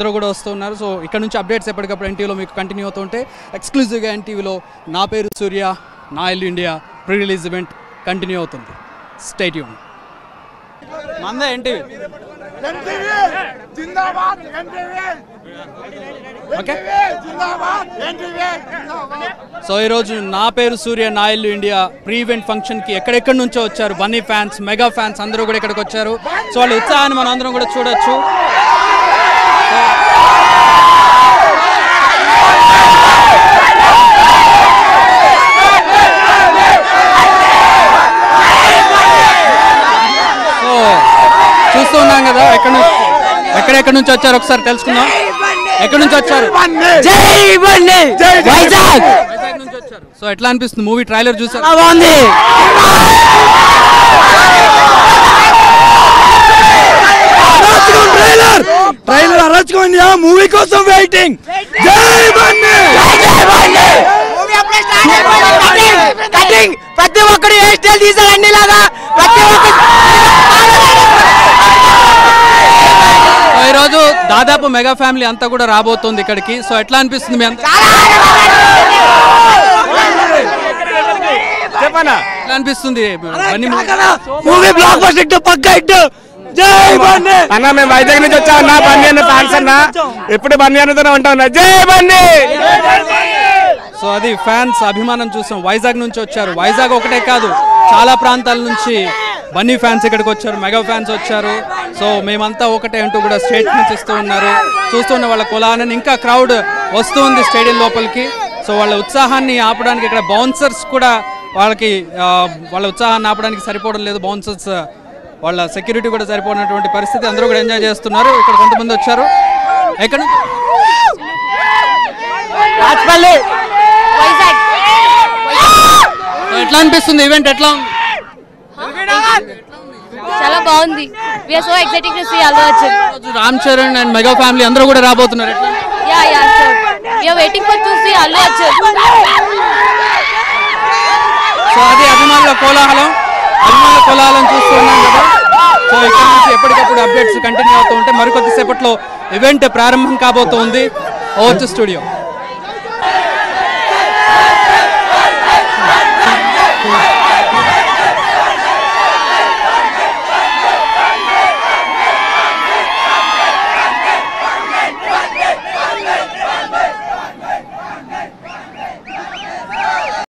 అందరూ కూడా వస్తున్నారు సో ఇక్కడ నుంచి అప్డేట్స్ ఎప్పటికప్పుడు ఎన్టీవీలో మీకు కంటిన్యూ అవుతుంటే ఎక్స్క్లూజివ్గా ఎన్టీవీలో నా పేరు సూర్య నా ఇల్లు India pre release event continue అవుతుంది స్టేట్యూన్ మందే ఎన్టీవీ ఎన్టీవీ జిందాబాద్ ఎన్టీవీ ఓకే జిందాబాద్ ఎన్టీవీ జిందాబాద్ సో ఈరోజు నా పేరు సూర్య నా ఇల్లు ఇండియా ప్రీ ఈవెంట్ ఫంక్షన్కి ఎక్కడెక్కడి నుంచో వచ్చారు బన్నీ ఫ్యాన్స్ మెగా ఫ్యాన్స్ అందరూ కూడా ఇక్కడికి వచ్చారు సో వాళ్ళ ఉత్సాహాన్ని మనం అందరం కూడా చూడొచ్చు సో చూస్తూ ఉన్నాం కదా ఎక్కడ నుంచి ఎక్కడెక్కడి నుంచి వచ్చారు ఒకసారి తెలుసుకుందాం ఎక్కడి నుంచి వచ్చారు జై బండి వైజాగ్ వైజాగ్ నుంచి వచ్చారు సో ఎట్లా అనిపిస్తుంది మూవీ ట్రైలర్ చూసారు చాలా బాగుంది ట్రైలర్ ట్రైలర్ అరచుకోండి మూవీ కోసం వెయిటింగ్ జై బండి కటింగ్ ప్రతి ఒక్కరు హెయిర్ స్టైల్ తీసారు అన్ని లాగా ప్రతి ఒక్కరు సో ఈరోజు దాదాపు మెగా ఫ్యామిలీ అంతా కూడా రాబోతోంది ఇక్కడికి సో ఎట్లా అనిపిస్తుంది మీ అంతా చెప్పనా ఎట్లా అనిపిస్తుంది Bunny movie blockbuster hit పక్క హిట్ జై బండి అన్న మేము వైజాగ్ నుంచి వచ్చాం అన్న బండి అన్న ఫ్యాన్స్ అన్న ఎప్పుడు బండి అన్నతోనే ఉంటాం అన్న జై బండి సో అది ఫ్యాన్స్ అభిమానం చూసాం వైజాగ్ నుంచి వచ్చారు వైజాగ్ ఒకటే కాదు చాలా ప్రాంతాల నుంచి బన్నీ ఫ్యాన్స్ ఇక్కడికి వచ్చారు మెగా ఫ్యాన్స్ వచ్చారు సో మేమంతా ఒకటే అంటూ కూడా స్టేట్మెంట్స్ ఇస్తూ ఉన్నారు చూస్తున్న వాళ్ళ కులాన్ని ఇంకా క్రౌడ్ వస్తుంది స్టేడియం లోపలికి సో వాళ్ళ ఉత్సాహాన్ని ఆపడానికి ఇక్కడ బౌన్సర్స్ కూడా వాళ్ళకి ఆ, వాళ్ళ ఉత్సాహాన్ని ఆపడానికి సరిపోవడం లేదు బౌన్సర్స్ వాళ్ళ సెక్యూరిటీ కూడా సరిపోయినటువంటి పరిస్థితి అందరూ కూడా ఎంజాయ్ చేస్తున్నారు ఇక్కడ కొంతమంది వచ్చారు ఎక్కడ నుంచి? రాజపల్లి సో ఎట్లా అనిపిస్తుంది ఈవెంట్ ఎట్లా ఉంది చాలా బాగుంది we're so exciting to see Allu Arjun రోజు Ram Charan and mega family అందరూ కూడా రాబోతున్నారు ఎట్లా yeah yeah sure we're waiting for to see Allu Arjun so అది అభిమానుల కోలాహలం అభిమానుల కోలాహలం చూస్తూ ఉన్నాం కదా సో ఇక్కడ నుంచి ఎప్పటికప్పుడు అప్డేట్స్ కంటిన్యూ అవుతూ ఉంటే మరికొద్దిసేపట్లో ఈవెంట్ ప్రారంభం కాబోతోంది ఓవర్ టు స్టూడియో